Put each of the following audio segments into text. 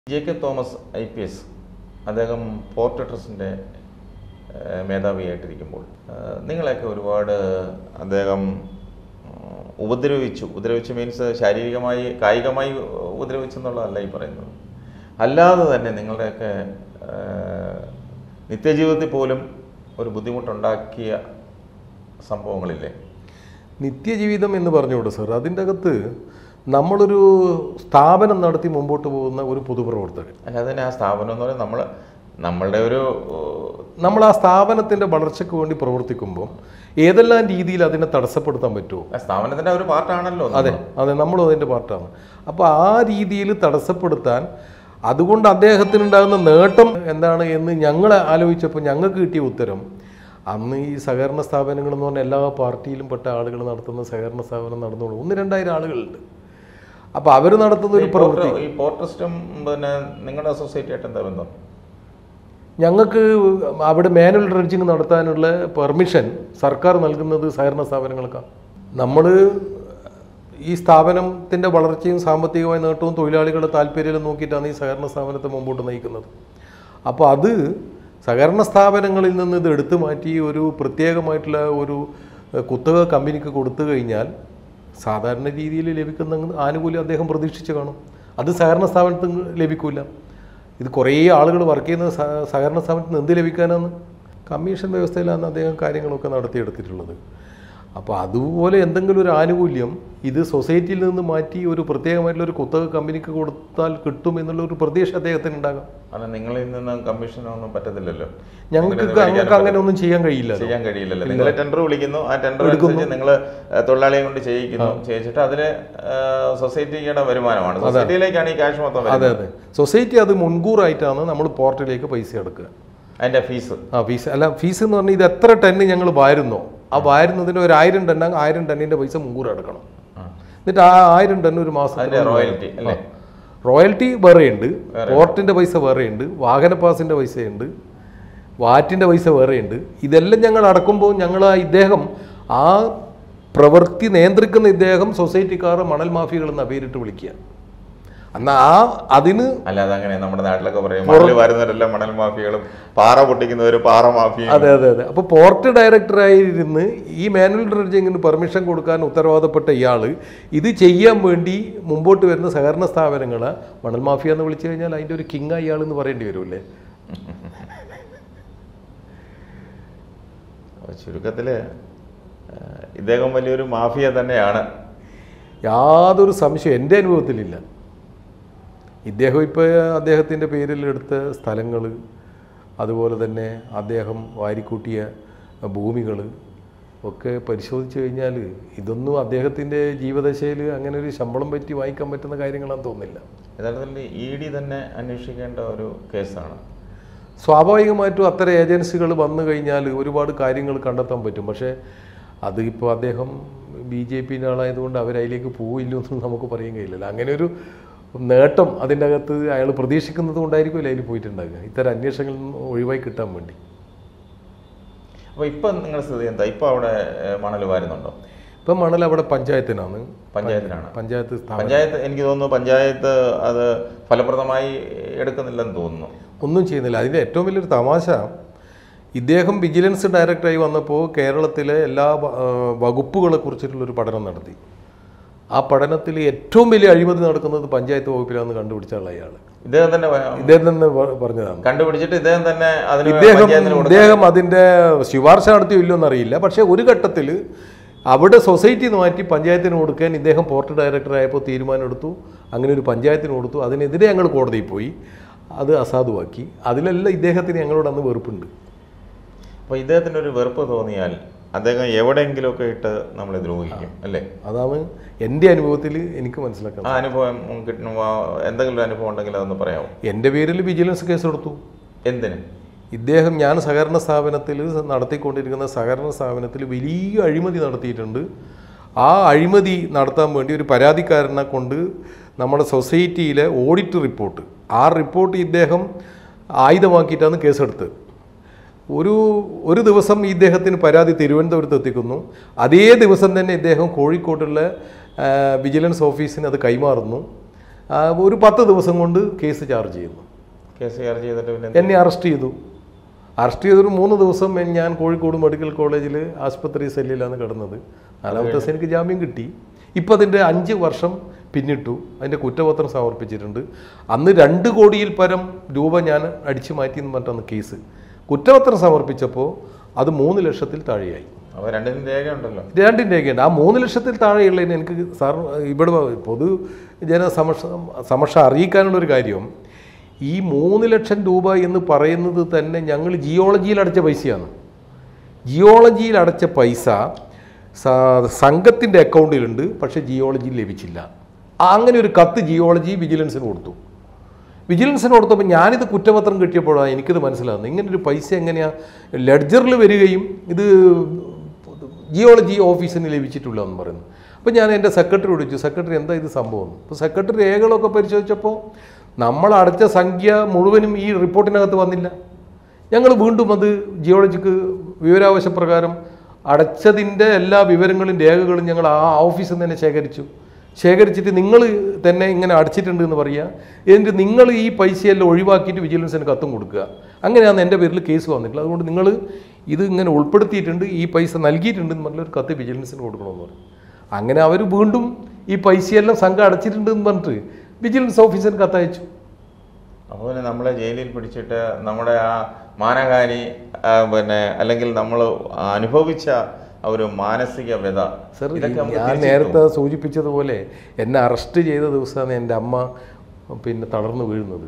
J K Thomas I P S അദ്ദേഹം port ട്രസ്റ്റിൻ്റെ മേധാവിയായിട്ടിരിക്കുമ്പോൾ ആ, നിങ്ങളെയൊക്കെ ഒരുപാട് അദ്ദേഹം ആ, ഉപദ്രവിച്ചു ഉപദ്രവിച്ചു മീൻസ് ശാരീരികമായി കായികമായി ഉപദ്രവിച്ചു എന്നുള്ളതല്ല ഈ പറയുന്നത് അല്ലാതെ തന്നെ നിങ്ങളുടെയൊക്കെ ആ, നിത്യജീവിതത്തിൽ പോലും ഒരു ബുദ്ധിമുട്ടുണ്ടാക്കിയ സംഭവങ്ങളില്ലേ നിത്യജീവിതം എന്ന് പറഞ്ഞുകൂടെ സാർ അതിൻ്റെ അകത്ത് നമ്മളൊരു സ്ഥാപനം നടത്തി മുമ്പോട്ട് പോകുന്ന ഒരു പൊതുപ്രവർത്തകൻ അല്ലാതെ തന്നെ ആ സ്ഥാപനം എന്ന് പറയുന്നത് നമ്മൾ നമ്മളുടെ ഒരു നമ്മൾ ആ സ്ഥാപനത്തിൻ്റെ വളർച്ചയ്ക്ക് വേണ്ടി പ്രവർത്തിക്കുമ്പോൾ ഏതെല്ലാം രീതിയിൽ അതിനെ തടസ്സപ്പെടുത്താൻ പറ്റുമോ ആ സ്ഥാപനത്തിൻ്റെ ഒരു പാർട്ടാണല്ലോ അതെ അതെ നമ്മളും അതിൻ്റെ പാർട്ടാണ് അപ്പോൾ ആ രീതിയിൽ തടസ്സപ്പെടുത്താൻ അതുകൊണ്ട് അദ്ദേഹത്തിനുണ്ടാകുന്ന നേട്ടം എന്താണ് എന്ന് ഞങ്ങൾ ആലോചിച്ചപ്പോൾ ഞങ്ങൾക്ക് കിട്ടിയ ഉത്തരം അന്ന് ഈ സഹകരണ സ്ഥാപനങ്ങൾ എന്ന് പറഞ്ഞാൽ എല്ലാ പാർട്ടിയിലും പെട്ട ആളുകൾ നടത്തുന്ന സഹകരണ സ്ഥാപനം നടന്നുള്ളൂ ഒന്ന് രണ്ടായിരം ആളുകളുണ്ട് അപ്പോൾ അവർ നടത്തുന്ന ഒരു പ്രവൃത്തി ഈ പോർട്രസ്റ്റും പിന്നെ നിങ്ങളുടെ സൊസൈറ്റി ആയിട്ട് എന്താ ബന്ധം ഞങ്ങൾക്ക് അവിടെ മാനുവൽ ഡ്രഡ്ജിങ് നടത്താനുള്ള പെർമിഷൻ സർക്കാർ നൽകുന്നത് സഹകരണ സ്ഥാപനങ്ങൾക്കാണ് നമ്മൾ ഈ സ്ഥാപനത്തിൻ്റെ വളർച്ചയും സാമ്പത്തികമായ നേട്ടവും തൊഴിലാളികളുടെ താല്പര്യവും നോക്കിയിട്ടാണ് ഈ സഹകരണ സ്ഥാപനത്തെ മുമ്പോട്ട് നയിക്കുന്നത് അപ്പോൾ അത് സഹകരണ സ്ഥാപനങ്ങളിൽ നിന്ന് ഇത് എടുത്തു മാറ്റി ഒരു പ്രത്യേകമായിട്ടുള്ള ഒരു ഏഹ്, കുത്തക കമ്പനിക്ക് കൊടുത്തു കഴിഞ്ഞാൽ സാധാരണ രീതിയിൽ ലഭിക്കുന്ന ആനുകൂല്യം അദ്ദേഹം പ്രതീക്ഷിച്ച് കാണും അത് സഹകരണ സ്ഥാപനത്തിന് ലഭിക്കില്ല ഇത് കുറേ ആളുകൾ വർക്ക് ചെയ്യുന്ന സഹ- സഹകരണ സ്ഥാപനത്തിന് എന്ത് ലഭിക്കാനാണ് കമ്മീഷൻ വ്യവസ്ഥയിലാണ് അദ്ദേഹം കാര്യങ്ങളൊക്കെ നടത്തിയെടുത്തിട്ടുള്ളത് അപ്പോൾ അതുപോലെ എന്തെങ്കിലും ഒരു ആനുകൂല്യം ഇത് സൊസൈറ്റിയിൽ നിന്ന് മാറ്റി ഒരു പ്രത്യേകമായിട്ടുള്ള ഒരു കുത്തക കമ്പനിക്ക് കൊടുത്താൽ കിട്ടും എന്നുള്ള ഒരു പ്രതീക്ഷ അദ്ദേഹത്തിന് ഉണ്ടാകാം അത് നിങ്ങളിൽ നിന്ന് കമ്മീഷനൊന്നും പറ്റത്തില്ലല്ലോ ഞങ്ങൾക്ക് നിങ്ങളിത് ഞങ്ങൾക്ക് അങ്ങനെ ഒന്നും ചെയ്യാൻ കഴിയില്ല ചെയ്യാൻ കഴിയില്ലല്ലോ നിങ്ങൾ ടെൻഡർ വിളിക്കുന്നു ആ ടെൻഡർ അനുസരിച്ച് നിങ്ങൾ തൊഴിലാളിയെ കൊണ്ട് ചെയ്യിക്കുന്നു ചെയ്യിച്ചിട്ട് അതിന് സൊസൈറ്റിയുടെ വരുമാനമാണ് സൊസൈറ്റിയിലേക്കാണ് ഈ ക്യാഷ് മൊത്തം അതെ വരുന്നത് അതെ സൊസൈറ്റി അത് മുൻകൂറായിട്ടാണ് നമ്മൾ പോർട്ടിലേക്ക് പൈസ എടുക്കുക അതിന്റെ ഫീസ് ആ ഫീസ് അല്ല ഫീസ് എന്ന് പറഞ്ഞാൽ ഇത് എത്ര ടണ്ണ് ഞങ്ങൾ വാരുന്നോ ആ വാരുന്നതിന് ഒരു ആയിരം ടണ്ണ് ആയിരം ടണ്ണിന്റെ പൈസ മുൻകൂർ അടക്കണം എന്നിട്ട് ആ ആയിരം ടണ്ണ് ഒരു മാസം അതിന്റെ റോയൽറ്റി അല്ലേ റോയൽറ്റി വേറെയുണ്ട് പോർട്ടിന്റെ പൈസ വേറെയുണ്ട് വാഹന പാസിന്റെ പൈസയുണ്ട് വാറ്റിന്റെ പൈസ വേറെയുണ്ട് ഇതെല്ലാം ഞങ്ങൾ അടക്കുമ്പോൾ ഞങ്ങൾ ആ ഇദ്ദേഹം ആ പ്രവൃത്തി നിയന്ത്രിക്കുന്ന ഇദ്ദേഹം സൊസൈറ്റിക്കാർ മണൽ മാഫിയകൾ എന്ന പേരിട്ട് വിളിക്കുക എന്നാൽ ആ അതിന് അല്ലാതെ അങ്ങനെ നമ്മുടെ നാട്ടിലൊക്കെ പറയും മണൽ വരുന്നവരെല്ലാം മണൽ മാഫിയകളും പാറ പൊട്ടിക്കുന്നവരും പാറ മാഫിയയും അതെ അതെ അതെ അപ്പോൾ പോർട്ട് ഡയറക്ടറായിരുന്ന് ഈ മാനുവൽ ഡ്രഡ്ജിങ്ങിന് പെർമിഷൻ കൊടുക്കാൻ ഉത്തരവാദപ്പെട്ട ഇയാൾ ഇത് ചെയ്യാൻ വേണ്ടി മുമ്പോട്ട് വരുന്ന സഹകരണ സ്ഥാപനങ്ങളെ മണൽ മാഫിയ എന്ന് വിളിച്ചു കഴിഞ്ഞാൽ അതിൻ്റെ ഒരു കിങ് ഇയാൾ എന്ന് പറയേണ്ടി വരുമല്ലേ അപ്പൊ ചുരുക്കത്തില് ആ, ഇദ്ദേഹം വലിയൊരു മാഫിയ തന്നെയാണ് യാതൊരു സംശയം എൻ്റെ അനുഭവത്തിലില്ല ഇദ്ദേഹം ഇപ്പോൾ അദ്ദേഹത്തിൻ്റെ പേരിൽ എടുത്ത സ്ഥലങ്ങൾ അതുപോലെ തന്നെ അദ്ദേഹം വാരിക്കൂട്ടിയ ഭൂമികൾ ഒക്കെ പരിശോധിച്ച് കഴിഞ്ഞാൽ ഇതൊന്നും അദ്ദേഹത്തിൻ്റെ ജീവിതശൈൽ അങ്ങനെ ഒരു ശമ്പളം പറ്റി വാങ്ങിക്കാൻ പറ്റുന്ന കാര്യങ്ങളാണെന്ന് തോന്നുന്നില്ല യഥാർത്ഥത്തിൽ ഇ ഡി തന്നെ അന്വേഷിക്കേണ്ട ഒരു കേസാണ് സ്വാഭാവികമായിട്ടും അത്തരം ഏജൻസികൾ വന്നു കഴിഞ്ഞാൽ ഒരുപാട് കാര്യങ്ങൾ കണ്ടെത്താൻ പറ്റും പക്ഷേ അത് ഇപ്പോൾ അദ്ദേഹം ബി ജെ പിൻ്റെ ആളായതുകൊണ്ട് അവരതിലേക്ക് പോവില്ലോ എന്ന് നമുക്ക് പറയാൻ കഴിയില്ലല്ലോ അങ്ങനെ ഒരു നേട്ടം അതിൻ്റെ അകത്ത് അയാൾ പ്രതീക്ഷിക്കുന്നത് കൊണ്ടായിരിക്കുമല്ലോ അതിൽ പോയിട്ടുണ്ടാകുക ഇത്തരം അന്വേഷണങ്ങളിൽ നിന്ന് ഒഴിവായി കിട്ടാൻ വേണ്ടി അപ്പൊ ഇപ്പൊ നിങ്ങളുടെ സ്ഥിതി എന്താ ഇപ്പൊ അവിടെ ഏ, മണൽ വാരുന്നുണ്ടോ ഇപ്പം മണൽ അവിടെ പഞ്ചായത്തിനാണ് പഞ്ചായത്തിനാണ് പഞ്ചായത്ത് സ്ഥാപനം പഞ്ചായത്ത് എനിക്ക് തോന്നുന്നു പഞ്ചായത്ത് അത് ഫലപ്രദമായി എടുക്കുന്നില്ലെന്ന് തോന്നുന്നു ഒന്നും ചെയ്യുന്നില്ല അതിൻ്റെ ഏറ്റവും വലിയൊരു തമാശ ഇദ്ദേഹം വിജിലൻസ് ഡയറക്ടറായി വന്നപ്പോൾ കേരളത്തിലെ എല്ലാ വ- ആ, വകുപ്പുകളെ കുറിച്ചിട്ടുള്ളൊരു പഠനം നടത്തി ആ പഠനത്തിൽ ഏറ്റവും വലിയ അഴിമതി നടക്കുന്നത് പഞ്ചായത്ത് വകുപ്പിലാണെന്ന് കണ്ടുപിടിച്ചുള്ള അയാൾ ഇദ്ദേഹം തന്നെ വ- ഇദ്ദേഹം തന്നെ പ- പറഞ്ഞതാണ് കണ്ടുപിടിച്ചിട്ട് ഇദ്ദേഹം തന്നെ അതിന് ഇദ്ദേഹം പഞ്ചായത്തിന് കൊടുത്ത ഇദ്ദേഹം അതിൻ്റെ ശുപാർശ നടത്തിയോ ഇല്ലയോ എന്നറിയില്ല പക്ഷേ ഒരു ഘട്ടത്തിൽ അവിടെ സൊസൈറ്റി മാറ്റി പഞ്ചായത്തിന് കൊടുക്കാൻ ഇദ്ദേഹം പോർട്ട് ഡയറക്ടറായപ്പോൾ തീരുമാനമെടുത്തു അങ്ങനെ ഒരു പഞ്ചായത്തിന് കൊടുത്തു അതിനെതിരെ ഞങ്ങൾ കോടതിയിൽ പോയി അത് അസാധുവാക്കി അതിലെല്ലാം ഇദ്ദേഹത്തിന് ഞങ്ങളോട് അന്ന് വെറുപ്പുണ്ട് അപ്പൊ ഇദ്ദേഹത്തിന് ഒരു വെറുപ്പ് തോന്നിയാൽ അദ്ദേഹം എവിടെയെങ്കിലുമൊക്കെ ഇട്ട് നമ്മളെ ദ്രോഹിക്കും അല്ലേ അതാണ് എൻ്റെ അനുഭവത്തിൽ എനിക്ക് മനസ്സിലാക്കാൻ ആ അനുഭവം കിട്ടുന്ന എന്തെങ്കിലും ഒരു അനുഭവം ഉണ്ടെങ്കിൽ അതൊന്ന് പറയാമോ എൻ്റെ പേരിൽ വിജിലൻസ് കേസ് എടുത്തു എന്തിന് ഇദ്ദേഹം ഞാൻ സഹകരണ സ്ഥാപനത്തിൽ നടത്തിക്കൊണ്ടിരിക്കുന്ന സഹകരണ സ്ഥാപനത്തിൽ വലിയ അഴിമതി നടത്തിയിട്ടുണ്ട് ആ അഴിമതി നടത്താൻ വേണ്ടി ഒരു പരാതിക്കാരനെ കൊണ്ട് നമ്മുടെ സൊസൈറ്റിയിലെ ഓഡിറ്റ് റിപ്പോർട്ട് ആ റിപ്പോർട്ട് ഇദ്ദേഹം ആയുധമാക്കിയിട്ടാണ് കേസെടുത്തത് ഒരു ഒരു ദിവസം ഇദ്ദേഹത്തിന് പരാതി തിരുവനന്തപുരത്ത് എത്തിക്കുന്നു അതേ ദിവസം തന്നെ ഇദ്ദേഹം കോഴിക്കോട്ടുള്ള ആ, വിജിലൻസ് ഓഫീസിന് അത് കൈമാറുന്നു ആ, ഒരു പത്ത് ദിവസം കൊണ്ട് കേസ് ചാർജ് ചെയ്യുന്നു കേസ് ചാർജ് ചെയ്തിട്ട് പിന്നെ എന്നെ അറസ്റ്റ് ചെയ്തു അറസ്റ്റ് ചെയ്തൊരു മൂന്ന് ദിവസം എൻ- ഞാൻ കോഴിക്കോട് മെഡിക്കൽ കോളേജിൽ ആശുപത്രി സെല്ലിലാണ് കിടന്നത് നാലാമത്തെ ദിവസം എനിക്ക് ജാമ്യം കിട്ടി ഇപ്പം അതിൻ്റെ അഞ്ച് വർഷം പിന്നിട്ടു അതിൻ്റെ കുറ്റപത്രം സമർപ്പിച്ചിട്ടുണ്ട് അന്ന് രണ്ട് കോടിയിൽ പരം രൂപ ഞാൻ അടിച്ചു മാറ്റി എന്ന് പറഞ്ഞിട്ടാണ് കേസ് കുറ്റപത്രം സമർപ്പിച്ചപ്പോൾ അത് മൂന്ന് ലക്ഷത്തിൽ താഴെയായി അപ്പൊ രണ്ടിനും രേഖയുണ്ടല്ലോ രണ്ടിൻ്റെ ഒക്കെയുണ്ട് ആ മൂന്ന് ലക്ഷത്തിൽ താഴെയുള്ളതിന് എനിക്ക് സാർ ഇവിടെ പൊതു ജന സമക്ഷ സമക്ഷ അറിയിക്കാനുള്ളൊരു കാര്യം ഈ മൂന്ന് ലക്ഷം രൂപ എന്ന് പറയുന്നത് തന്നെ ഞങ്ങൾ ജിയോളജിയിൽ അടച്ച പൈസയാണ് ജിയോളജിയിൽ അടച്ച പൈസ സ- സംഘത്തിൻ്റെ അക്കൗണ്ടിലുണ്ട് പക്ഷേ ജിയോളജിയിൽ ലഭിച്ചില്ല ആ അങ്ങനെ ഒരു കത്ത് ജിയോളജി വിജിലൻസിന് കൊടുത്തു വിജിലൻസിന് കൊടുത്തപ്പോൾ ഞാനിത് കുറ്റപത്രം കിട്ടിയപ്പോഴാണ് എനിക്കിത് മനസ്സിലാകുന്നത് ഇങ്ങനെ ഒരു പൈസ എങ്ങനെയാണ് ലെഡ്ജറിൽ വരികയും ഇത് ജിയോളജി ഓഫീസിന് ലഭിച്ചിട്ടില്ല എന്ന് പറയുന്നു അപ്പോൾ ഞാൻ എൻ്റെ സെക്രട്ടറി വിളിച്ചു സെക്രട്ടറി എന്താ ഇത് സംഭവം അപ്പോൾ സെക്രട്ടറി രേഖകളൊക്കെ പരിശോധിച്ചപ്പോൾ നമ്മൾ അടച്ച സംഖ്യ മുഴുവനും ഈ റിപ്പോർട്ടിനകത്ത് വന്നില്ല ഞങ്ങൾ വീണ്ടും അത് ജിയോളജിക്ക് വിവരാവകാശപ്രകാരം അടച്ചതിൻ്റെ എല്ലാ വിവരങ്ങളും രേഖകളും ഞങ്ങൾ ആ ഓഫീസിൽ നിന്ന് തന്നെ ശേഖരിച്ചു ശേഖരിച്ചിട്ട് നിങ്ങൾ തന്നെ ഇങ്ങനെ അടച്ചിട്ടുണ്ട് എന്ന് പറയുക എന്നിട്ട് നിങ്ങൾ ഈ പൈസയെല്ലാം ഒഴിവാക്കിയിട്ട് വിജിലൻസിന് കത്തും കൊടുക്കുക അങ്ങനെയാണ് എൻ്റെ പേരിൽ കേസ് വന്നിട്ടുള്ളത് അതുകൊണ്ട് നിങ്ങൾ ഇത് ഇങ്ങനെ ഉൾപ്പെടുത്തിയിട്ടുണ്ട് ഈ പൈസ നൽകിയിട്ടുണ്ട് എന്ന് പറഞ്ഞൊരു കത്ത് വിജിലൻസിന് കൊടുക്കണമെന്ന് പറഞ്ഞു അങ്ങനെ അവർ വീണ്ടും ഈ പൈസയെല്ലാം സംഘം അടച്ചിട്ടുണ്ട് എന്ന് പറഞ്ഞിട്ട് വിജിലൻസ് ഓഫീസറിന് കത്തയച്ചു അപ്പോൾ പിന്നെ നമ്മളെ ജയിലിൽ പിടിച്ചിട്ട് നമ്മുടെ ആ മാനഹാനി ആ, പിന്നെ അല്ലെങ്കിൽ നമ്മൾ അനുഭവിച്ച ആ ഒരു മാനസിക വ്യത സർ ഇതൊക്കെ നമുക്ക് ഞാൻ തിരിച്ചു നേരത്തെ സൂചിപ്പിച്ചതുപോലെ എന്നെ അറസ്റ്റ് ചെയ്ത ദിവസമാണ് എൻ്റെ അമ്മ പിന്നെ തളർന്നു വീഴുന്നത്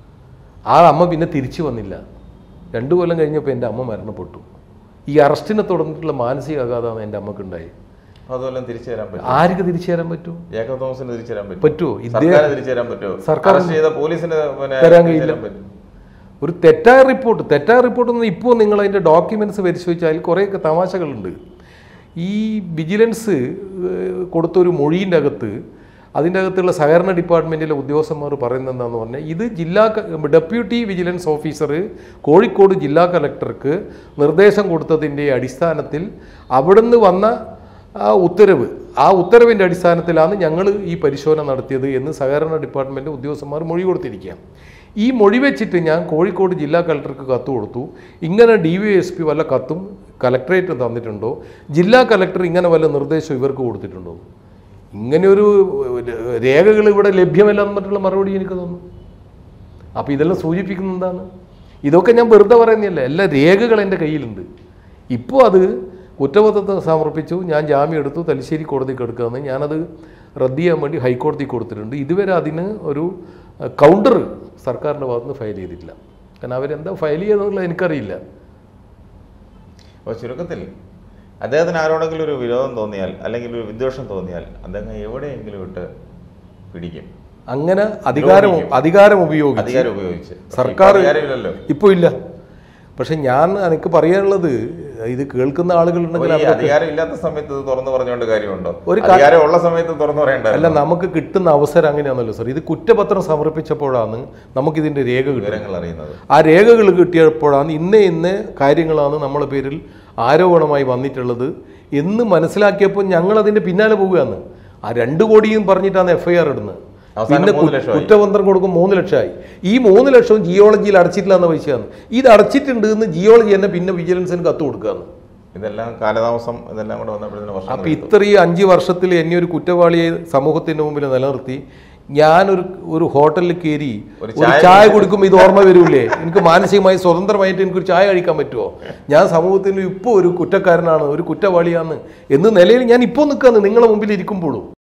ആ അമ്മ പിന്നെ തിരിച്ചു വന്നില്ല രണ്ടു കൊല്ലം കഴിഞ്ഞപ്പോൾ എൻ്റെ അമ്മ മരണപ്പെട്ടു ഈ അറസ്റ്റിനെ തുടർന്നിട്ടുള്ള മാനസികാഘാതമാണ് എൻ്റെ അമ്മക്കുണ്ടായി അപ്പോൾ അതുപോലെ തിരിച്ചു തരാൻ പറ്റും ആർക്ക് തിരിച്ചു തരാൻ പറ്റും ജേക്കബ് തോമസിന് തിരിച്ചു തരാൻ പറ്റും പറ്റുമോ ഇദ്ദേഹം സർക്കാർ തിരിച്ചു തരാൻ പറ്റുമോ സർക്കാർ അറസ്റ്റ് ചെയ്ത പോലീസിന് പിന്നെ തരാൻ തിരിച്ചു കഴിയില്ല. തരാൻ പറ്റും ഒരു തെറ്റായ റിപ്പോർട്ട് തെറ്റായ റിപ്പോർട്ട് എന്ന് ഇപ്പോൾ നിങ്ങൾ അതിൻ്റെ ഡോക്യുമെൻറ്റ്സ് പരിശോധിച്ചാൽ അതിൽ കുറേയൊക്കെ തമാശകളുണ്ട് ഈ വിജിലൻസ് ഏഹ്, കൊടുത്തൊരു മൊഴീൻ്റെ അകത്ത് അതിൻ്റെ അകത്തുള്ള സഹകരണ ഡിപ്പാർട്ട്മെൻറ്റിലെ ഉദ്യോഗസ്ഥന്മാർ പറയുന്നത് എന്താണെന്ന് പറഞ്ഞാൽ ഇത് ജില്ലാ ക- ഡെപ്യൂട്ടി വിജിലൻസ് ഓഫീസർ കോഴിക്കോട് ജില്ലാ കലക്ടർക്ക് നിർദ്ദേശം കൊടുത്തതിൻ്റെ അടിസ്ഥാനത്തിൽ അവിടുന്ന് വന്ന ആ ഉത്തരവ് ആ ഉത്തരവിൻ്റെ അടിസ്ഥാനത്തിലാണ് ഞങ്ങൾ ഈ പരിശോധന നടത്തിയത് എന്ന് സഹകരണ ഡിപ്പാർട്ട്മെൻറ്റ് ഉദ്യോഗസ്ഥന്മാർ മൊഴി കൊടുത്തിരിക്കുക ഈ മൊഴി വെച്ചിട്ട് ഞാൻ കോഴിക്കോട് ജില്ലാ കളക്ടർക്ക് കത്ത് കൊടുത്തു ഇങ്ങനെ ഡി വൈ എസ് പി വല്ല കത്തും കലക്ടറേറ്റ് തന്നിട്ടുണ്ടോ ജില്ലാ കലക്ടർ ഇങ്ങനെ വല്ല നിർദ്ദേശം ഇവർക്ക് കൊടുത്തിട്ടുണ്ടോ ഇങ്ങനെയൊരു രേഖകൾ ഇവിടെ ലഭ്യമല്ല എന്നിട്ടുള്ള മറുപടി എനിക്ക് തോന്നുന്നു അപ്പോൾ ഇതെല്ലാം സൂചിപ്പിക്കുന്നത് എന്താണ് ഇതൊക്കെ ഞാൻ വെറുതെ പറയുന്നില്ല എല്ലാ രേഖകൾ എൻ്റെ കയ്യിലുണ്ട് ഇപ്പോൾ അത് കുറ്റപത്രത്തെ സമർപ്പിച്ചു ഞാൻ ജാമ്യം എടുത്തു തലശ്ശേരി കോടതിക്ക് എടുക്കുകയെന്ന് ഞാനത് റദ്ദ് ചെയ്യാൻ വേണ്ടി ഹൈക്കോടതി കൊടുത്തിട്ടുണ്ട് ഇതുവരെ അതിന് ഒരു കൗണ്ടർ സർക്കാരിൻ്റെ ഭാഗത്തുനിന്ന് ഫയൽ ചെയ്തിട്ടില്ല കാരണം അവരെന്താ ഫയൽ ചെയ്തെന്നുള്ളത് എനിക്കറിയില്ല അപ്പോൾ ചുരുക്കത്തിൽ അദ്ദേഹത്തിന് ആരോടെങ്കിലും ഒരു വിരോധം തോന്നിയാൽ അല്ലെങ്കിൽ ഒരു വിദ്വേഷം തോന്നിയാൽ അദ്ദേഹം എവിടെയെങ്കിലും ഇട്ട് പിടിക്കും അങ്ങനെ അധികാരം അധികാരം ഉപയോഗിച്ച് അധികാരം ഉപയോഗിച്ച് പക്ഷേ സർക്കാർ ഇപ്പോൾ അധികാരമില്ലല്ലോ ഇപ്പോൾ ഇല്ല പക്ഷെ ഞാൻ എനിക്ക് പറയാനുള്ളത് ഇത് കേൾക്കുന്ന അപ്പോൾ ആളുകളുണ്ടെങ്കിൽ ഈ അധികാരം ഇല്ലാത്ത സമയത്ത് ഇത് തുറന്നു പറഞ്ഞുകൊണ്ട് കാര്യമുണ്ടോ ഒരു അധികാരം ഉള്ള സമയത്ത് തുറന്നു പറയണ്ട അല്ല നമുക്ക് കിട്ടുന്ന അവസരം അങ്ങനെയാണല്ലോ സാർ ഇത് കുറ്റപത്രം സമർപ്പിച്ചപ്പോഴാണ് നമുക്കിതിൻ്റെ രേഖ കിട്ടുന്നത് വിവരങ്ങൾ അറിയുന്നത് ആ രേഖകൾ കിട്ടിയപ്പോഴാണ് ഇന്ന ഇന്ന കാര്യങ്ങളാണ് നമ്മളെ പേരിൽ ആരോപണമായി വന്നിട്ടുള്ളത് എന്ന് മനസ്സിലാക്കിയപ്പോൾ ഞങ്ങൾ അതിൻ്റെ പിന്നാലെ പോവുകയാണ് ആ രണ്ട് കോടിയും പറഞ്ഞിട്ടാണ് എഫ് ഐ ആർ ഇടുന്നത് അവസാനം പിന്നെ മൂന്ന് കു- ലക്ഷമായി. കുറ്റപത്രം കൊടുക്കും മൂന്ന് ലക്ഷമായി ഈ മൂന്ന് ലക്ഷവും ജിയോളജിയിൽ അടച്ചിട്ടില്ല എന്ന പൈസയാണ് ഇത് അടച്ചിട്ടുണ്ട് എന്ന് ജിയോളജി തന്നെ പിന്നെ വിജിലൻസിന് കത്ത് കൊടുക്കുകയാണ് ഇതെല്ലാം കാലതാമസം ഇതെല്ലാം കൂടെ വന്നപ്പോഴത്തേന് വർഷം അപ്പൊ ഇത്രയും അഞ്ച് വർഷത്തിൽ എന്നെ ഒരു കുറ്റവാളിയെ സമൂഹത്തിന്റെ മുമ്പിൽ നിലനിർത്തി ഞാനൊരു ഒരു ഹോട്ടലിൽ കയറി ഒരു ഒരു ചായ കുടിക്കുമ്പോൾ ഇത് ഓർമ്മ വരൂലേ എനിക്ക് മാനസികമായി സ്വതന്ത്രമായിട്ട് എനിക്കൊരു ചായ കഴിക്കാൻ പറ്റുമോ ഞാൻ സമൂഹത്തിന് ഇപ്പോൾ ഒരു കുറ്റക്കാരനാണ് ഒരു കുറ്റവാളിയാണ് എന്ന നിലയിൽ ഞാൻ ഇപ്പോൾ നിൽക്കുകയാണ് നിങ്ങളെ മുമ്പിൽ ഇരിക്കുമ്പോഴും